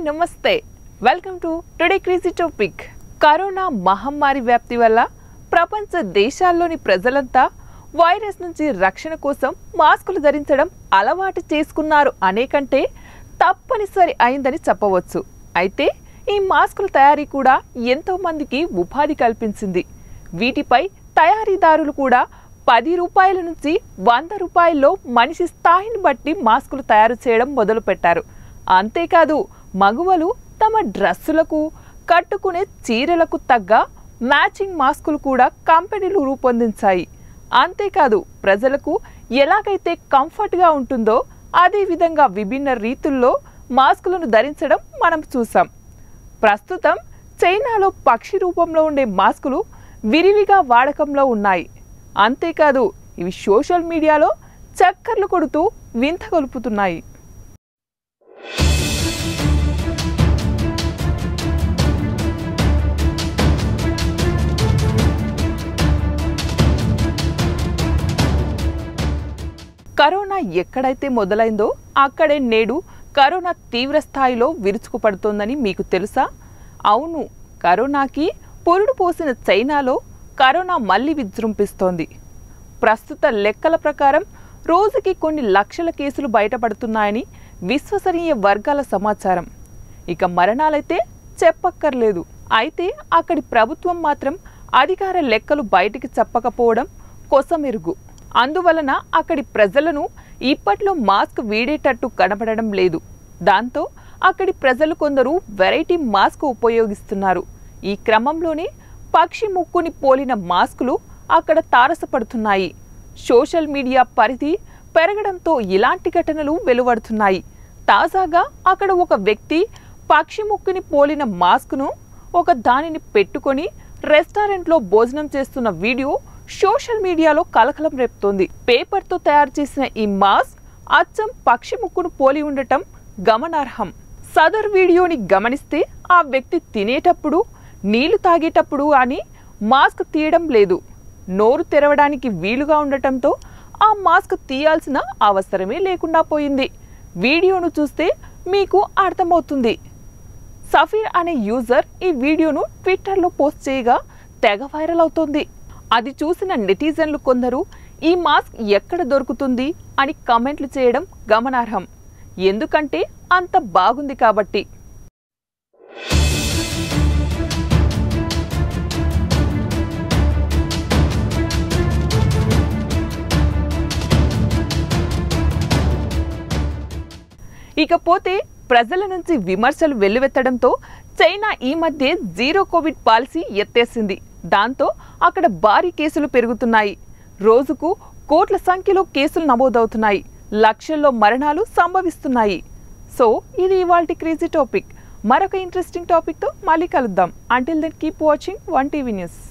నమస్తే welcome to today crazy topic corona మహమ్మారి వ్యాప్తి వల్ల ప్రపంచ దేశాల్లోని ప్రజలంతా వైరస్ నుంచి రక్షణ కోసం మాస్కులు ధరించడం అలవాటు చేసుకున్నారు అనేకంటే తప్పనిసరి అయిందని చెప్పవచ్చు అయితే ఈ మాస్కుల తయారీ కూడా ఎంతో మందికి ఉపాధి కల్పించింది వీటిపై తయారీదారులు కూడా పది రూపాయల నుంచి వంద రూపాయల్లో మనిషి స్థాయిని బట్టి మాస్కులు తయారు చేయడం మొదలుపెట్టారు అంతేకాదు మగువలు తమ డ్రెస్సులకు కట్టుకునే చీరలకు తగ్గ మ్యాచింగ్ మాస్కులు కూడా కంపెనీలు రూపొందించాయి అంతేకాదు ప్రజలకు ఎలాగైతే కంఫర్ట్గా ఉంటుందో అదే విధంగా విభిన్న రీతుల్లో మాస్కులను ధరించడం మనం చూసాం ప్రస్తుతం చైనాలో పక్షి రూపంలో ఉండే మాస్కులు విరివిగా వాడకంలో ఉన్నాయి అంతేకాదు ఇవి సోషల్ మీడియాలో చక్కర్లు కొడుతూ వింత గొలుపుతున్నాయి కరోనా ఎక్కడైతే మొదలైందో అక్కడే నేడు కరోనా తీవ్ర స్థాయిలో విరుచుకుపడుతోందని మీకు తెలుసా అవును కరోనాకి పురుడు పోసిన చైనాలో కరోనా మళ్లీ విజృంభిస్తోంది ప్రస్తుత లెక్కల ప్రకారం రోజుకి కొన్ని లక్షల కేసులు బయటపడుతున్నాయని విశ్వసనీయ వర్గాల సమాచారం ఇక మరణాలైతే చెప్పక్కర్లేదు అయితే అక్కడి ప్రభుత్వం మాత్రం అధికార లెక్కలు బయటికి చెప్పకపోవడం కొసమెరుగు అందువలన అక్కడి ప్రజలను ఇప్పట్లో మాస్క్ వీడేటట్టు కనబడడం లేదు దాంతో అక్కడి ప్రజలు కొందరు వెరైటీ మాస్క్ ఉపయోగిస్తున్నారు ఈ క్రమంలోనే పక్షి ముక్కుని పోలిన మాస్కులు అక్కడ తారసపడుతున్నాయి సోషల్ మీడియా పరిధి పెరగడంతో ఇలాంటి ఘటనలు వెలువడుతున్నాయి తాజాగా అక్కడ ఒక వ్యక్తి పక్షి ముక్కుని పోలిన మాస్క్ను ఒక దానిని పెట్టుకొని రెస్టారెంట్లో భోజనం చేస్తున్న వీడియో సోషల్ మీడియాలో కలకలం రేపుతోంది పేపర్తో తయారు చేసిన ఈ మాస్క్ అచ్చం పక్షి ముక్కును పోలి ఉండటం గమనార్హం సదర్ వీడియోని గమనిస్తే ఆ వ్యక్తి తినేటప్పుడు నీళ్లు తాగేటప్పుడు అని మాస్క్ తీయడం లేదు నోరు తెరవడానికి వీలుగా ఉండటంతో ఆ మాస్క్ తీయాల్సిన అవసరమే లేకుండా పోయింది వీడియోను చూస్తే మీకు అర్థమవుతుంది సఫీర్ అనే యూజర్ ఈ వీడియోను ట్విట్టర్లో పోస్ట్ చేయగా తెగ వైరల్ అవుతోంది అది చూసిన నెటిజన్లు కొందరు ఈ మాస్క్ ఎక్కడ దొరుకుతుంది అని కామెంట్లు చేయడం గమనార్హం ఎందుకంటే అంత బాగుంది కాబట్టి ఇకపోతే ప్రజల నుంచి విమర్శలు వెల్లువెత్తడంతో చైనా ఈ మధ్య జీరో కోవిడ్ పాలసీ ఎత్తేసింది దాంతో అక్కడ భారీ కేసులు పెరుగుతున్నాయి రోజుకు కోట్ల సంఖ్యలో కేసులు నమోదవుతున్నాయి లక్షల్లో మరణాలు సంభవిస్తున్నాయి సో ఇది ఇవాల్టి క్రేజీ టాపిక్ మరొక ఇంట్రెస్టింగ్ టాపిక్తో మళ్ళీ కలుద్దాం until then keep watching one TV news